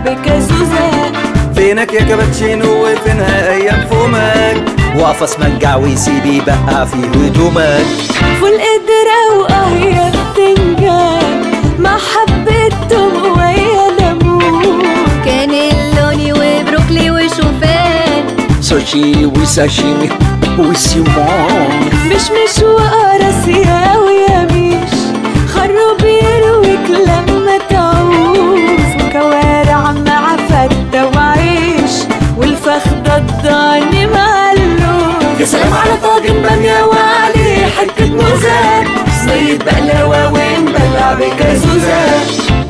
بكازوزة فينك يا كابتشينو وفينها ايام فمك وقفص منجع ويسيبي بقى في هدومك فول قدرة واه يا بتنجان مع حبة توم ويا ليمون كان اللوني وبروكلي وشوفان سوشي وساشيمي وسيمون مش مش وقراصية ويا ميش خروب يرويك لما تعوز وكوارع مع فتة وعيش والفخدة الضاني مع اللوز يا سلام على طاجن بامية وعليه حتة موزة صينية بقلاوة ونبلع بكازوزة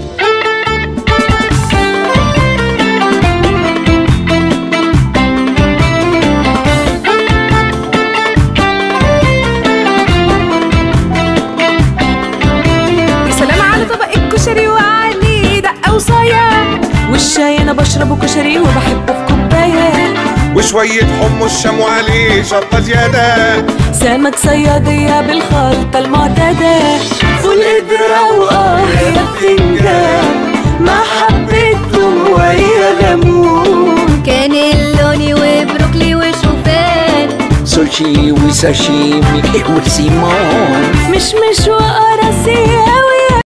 يا سلام على طبق الكشري وعليه دقة وصايا والشاي انا بشربه كشري وبحبه في كوبايه وشوية حمص شام وعليه شطة زيادة سمك صيادية بالخلطة المعتادة فول قدرة واه يا بتنجان مع حبة توم ويا ليمون كان اللوني وبروكلي وشوفان سوشي وساشيمي وسيمون مش مش وقراصية